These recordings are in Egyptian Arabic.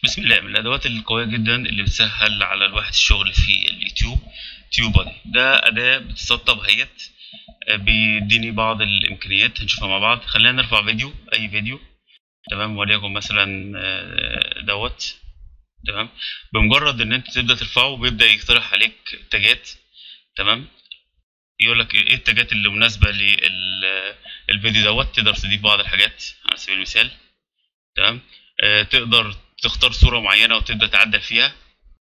بسم الله من الادوات القويه جدا اللي بتسهل على الواحد الشغل في اليوتيوب تيوبادي ده اداه بتسطب هيت آه، بيديني بعض الامكانيات هنشوفها مع بعض خلينا نرفع فيديو اي فيديو تمام وليكن مثلا آه، دوت تمام بمجرد ان انت تبدا ترفعه بيبدا يقترح عليك تاجات تمام يقول لك ايه التاجات اللي مناسبه للفيديو دوت تقدر تضيف بعض الحاجات على سبيل المثال تمام آه، تقدر تختار صورة معينة وتبدأ تعدل فيها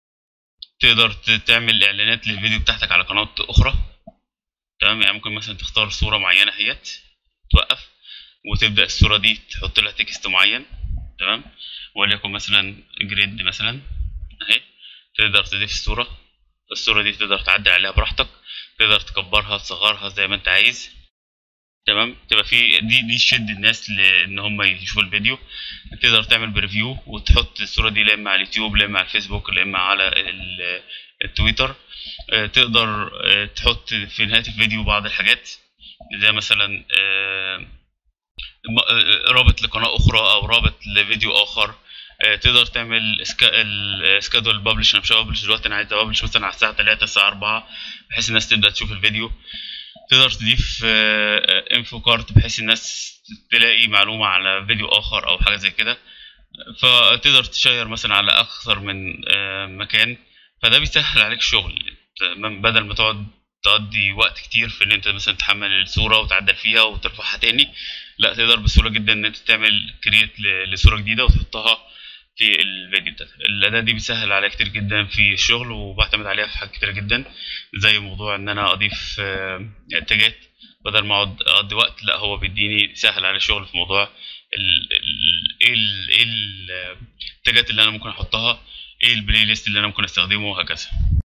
تقدر ت- تعمل إعلانات للفيديو بتاعتك على قناة أخرى تمام يعني ممكن مثلا تختار صورة معينة هيت توقف وتبدأ الصورة دي تحط لها تكست معين تمام وليكن مثلا جريد مثلا أهي تقدر تضيف الصورة الصورة دي تقدر تعدل عليها براحتك تقدر تكبرها تصغرها زي ما انت عايز تمام تبقى في دي دي تشد الناس لان هم يشوفوا الفيديو تقدر تعمل بريفيو وتحط الصورة دي لا اما على اليوتيوب لا اما على الفيسبوك لا اما على ال- التويتر آه، تقدر آه، تحط في نهاية الفيديو بعض الحاجات زي مثلا آه، م- آه، رابط لقناة أخرى أو رابط لفيديو آخر آه، تقدر تعمل سكادول ببلش انا مش هبلش دلوقتي انا عايز ابلش مثلا على الساعه 3 الساعه 4 بحيث الناس تبدا تشوف الفيديو تقدر تضيف انفو كارت بحيث الناس تلاقي معلومه على فيديو اخر او حاجه زي كده فتقدر تشير مثلا على اكثر من آه، مكان فده بيسهل عليك الشغل تمام بدل ما تقعد تقضي وقت كتير في ان انت مثلا تحمل الصوره وتعدل فيها وترفعها تاني لا تقدر بسهوله جدا ان انت تعمل كريت لصوره جديده وتحطها في الفيديو ده الاداه دي بيسهل عليا كتير جدا في الشغل وبعتمد عليها في حاجات كتير جدا زي موضوع ان انا اضيف آه، تاجات بدل ما اقعد اقضي وقت لا هو بيديني سهل على الشغل في موضوع ال ال ايه ال ايه ال- التاجات اللي انا ممكن احطها ايه البلاي ليست اللي انا ممكن استخدمه وهكذا